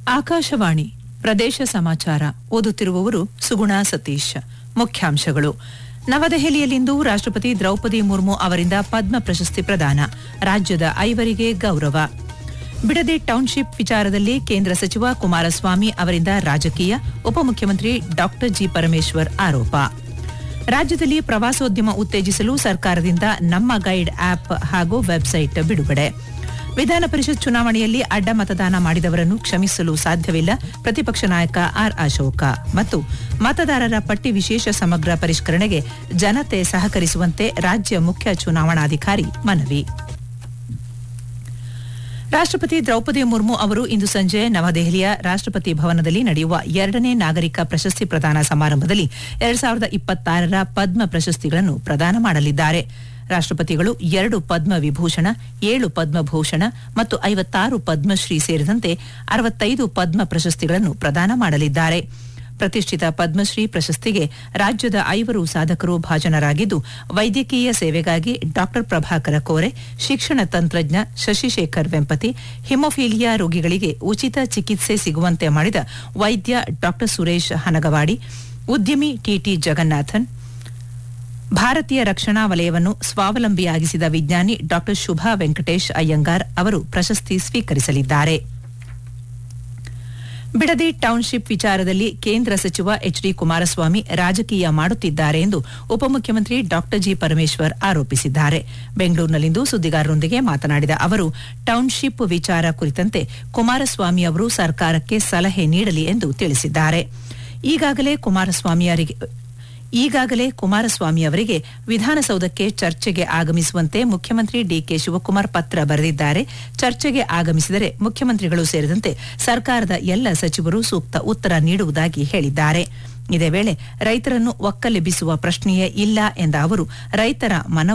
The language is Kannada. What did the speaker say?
ಆಕಾಶವಾಣಿ ಪ್ರದೇಶ ಸಮಾಚಾರ ಓದುತ್ತಿರುವವರು ಸುಗುಣ ಸತೀಶ್ ಮುಖ್ಯಾಂಶಗಳು ನವದೆಹಲಿಯಲ್ಲಿಂದು ರಾಷ್ಟ್ರಪತಿ ದ್ರೌಪದಿ ಮುರ್ಮು ಅವರಿಂದ ಪದ್ಮ ಪ್ರಶಸ್ತಿ ಪ್ರದಾನ ರಾಜ್ಯದ ಐವರಿಗೆ ಗೌರವ ಬಿಡದಿ ಟೌನ್ಶಿಪ್ ವಿಚಾರದಲ್ಲಿ ಕೇಂದ್ರ ಸಚಿವ ಕುಮಾರಸ್ವಾಮಿ ಅವರಿಂದ ರಾಜಕೀಯ ಉಪಮುಖ್ಯಮಂತ್ರಿ ಡಾ ಜಿ ಪರಮೇಶ್ವರ್ ಆರೋಪ ರಾಜ್ಯದಲ್ಲಿ ಪ್ರವಾಸೋದ್ಯಮ ಉತ್ತೇಜಿಸಲು ಸರ್ಕಾರದಿಂದ ನಮ್ಮ ಗೈಡ್ ಆಪ್ ಹಾಗೂ ವೆಬ್ಸೈಟ್ ಬಿಡುಗಡೆ ವಿಧಾನ ಪರಿಷತ್ ಚುನಾವಣೆಯಲ್ಲಿ ಅಡ್ಡ ಮತದಾನ ಮಾಡಿದವರನ್ನು ಕ್ಷಮಿಸಲು ಸಾಧ್ಯವಿಲ್ಲ ಪ್ರತಿಪಕ್ಷ ನಾಯಕ ಆರ್ ಅಶೋಕ ಮತ್ತು ಮತದಾರರ ಪಟ್ಟಿ ವಿಶೇಷ ಸಮಗ್ರ ಪರಿಷ್ಕರಣೆಗೆ ಜನತೆ ಸಹಕರಿಸುವಂತೆ ರಾಜ್ಯ ಮುಖ್ಯ ಚುನಾವಣಾಧಿಕಾರಿ ಮನವಿ ರಾಷ್ಟ್ರಪತಿ ದ್ರೌಪದಿ ಮುರ್ಮು ಅವರು ಇಂದು ಸಂಜೆ ನವದೆಹಲಿಯ ರಾಷ್ಟ್ರಪತಿ ಭವನದಲ್ಲಿ ನಡೆಯುವ ಎರಡನೇ ನಾಗರಿಕ ಪ್ರಶಸ್ತಿ ಪ್ರದಾನ ಸಮಾರಂಭದಲ್ಲಿ ಎರಡ್ ಸಾವಿರದ ಇಪ್ಪತ್ತಾರರ ಪದ್ಮ ಪ್ರಶಸ್ತಿಗಳನ್ನು ಪ್ರದಾನ ಮಾಡಲಿದ್ದಾರೆ ರಾಷ್ಟ್ರಪತಿಗಳು ಎರಡು ಪದ್ಮ ವಿಭೂಷಣ ಏಳು ಪದ್ಮಭೂಷಣ ಮತ್ತು ಐವತ್ತಾರು ಪದ್ಮಶ್ರೀ ಸೇರಿದಂತೆ ಅರವತ್ತೈದು ಪದ್ಮ ಪ್ರಶಸ್ತಿಗಳನ್ನು ಪ್ರದಾನ ಮಾಡಲಿದ್ದಾರೆ ಪ್ರತಿಷ್ಠಿತ ಪದ್ಮಶ್ರೀ ಪ್ರಶಸ್ತಿಗೆ ರಾಜ್ಯದ ಐವರು ಸಾಧಕರು ಭಾಜನರಾಗಿದ್ದು ವೈದ್ಯಕೀಯ ಸೇವೆಗಾಗಿ ಡಾ ಪ್ರಭಾಕರ ಕೋರೆ ಶಿಕ್ಷಣ ತಂತ್ರಜ್ಞ ಶಶಿಶೇಖರ್ ವೆಂಪತಿ ಹಿಮೋಫೀಲಿಯಾ ರೋಗಿಗಳಿಗೆ ಉಚಿತ ಚಿಕಿತ್ಸೆ ಸಿಗುವಂತೆ ಮಾಡಿದ ವೈದ್ಯ ಡಾ ಸುರೇಶ್ ಹನಗವಾಡಿ ಉದ್ಯಮಿ ಟಿಟಿ ಜಗನ್ನಾಥನ್ ಭಾರತೀಯ ರಕ್ಷಣಾ ವಲಯವನ್ನು ಸ್ವಾವಲಂಬಿಯಾಗಿಸಿದ ವಿಜ್ಞಾನಿ ಡಾ ಶುಭಾ ವೆಂಕಟೇಶ್ ಅಯ್ಯಂಗಾರ್ ಅವರು ಪ್ರಶಸ್ತಿ ಸ್ವೀಕರಿಸಲಿದ್ದಾರೆ ಬಿಡದಿ ಟೌನ್ಶಿಪ್ ವಿಚಾರದಲ್ಲಿ ಕೇಂದ್ರ ಸಚಿವ ಎಚ್ ಡಿ ಕುಮಾರಸ್ವಾಮಿ ರಾಜಕೀಯ ಮಾಡುತ್ತಿದ್ದಾರೆ ಎಂದು ಉಪಮುಖ್ಯಮಂತ್ರಿ ಡಾ ಜಿ ಪರಮೇಶ್ವರ್ ಆರೋಪಿಸಿದ್ದಾರೆ ಬೆಂಗಳೂರಿನಲ್ಲಿಂದು ಸುದ್ದಿಗಾರರೊಂದಿಗೆ ಮಾತನಾಡಿದ ಅವರು ಟೌನ್ಶಿಪ್ ವಿಚಾರ ಕುರಿತಂತೆ ಕುಮಾರಸ್ವಾಮಿ ಅವರು ಸರ್ಕಾರಕ್ಕೆ ಸಲಹೆ ನೀಡಲಿ ಎಂದು ತಿಳಿಸಿದ್ದಾರೆ ಈಗಾಗಲೇ ಕುಮಾರಸ್ವಾಮಿಯವರಿಗೆ ಈಗಾಗಲೇ ಕುಮಾರಸ್ವಾಮಿ ಅವರಿಗೆ ವಿಧಾನಸೌಧಕ್ಕೆ ಚರ್ಚೆಗೆ ಆಗಮಿಸುವಂತೆ ಮುಖ್ಯಮಂತ್ರಿ ಡಿಕೆ ಶಿವಕುಮಾರ್ ಪತ್ರ ಬರೆದಿದ್ದಾರೆ ಚರ್ಚೆಗೆ ಆಗಮಿಸಿದರೆ ಮುಖ್ಯಮಂತ್ರಿಗಳು ಸೇರಿದಂತೆ ಸರ್ಕಾರದ ಎಲ್ಲ ಸಚಿವರು ಸೂಕ್ತ ಉತ್ತರ ನೀಡುವುದಾಗಿ ಹೇಳಿದ್ದಾರೆ ಇದೇ ವೇಳೆ ರೈತರನ್ನು ಒಕ್ಕಲೆಬ್ಬಿಸುವ ಪ್ರಶ್ನೆಯೇ ಇಲ್ಲ ಎಂದ ಅವರು ರೈತರ ಮನ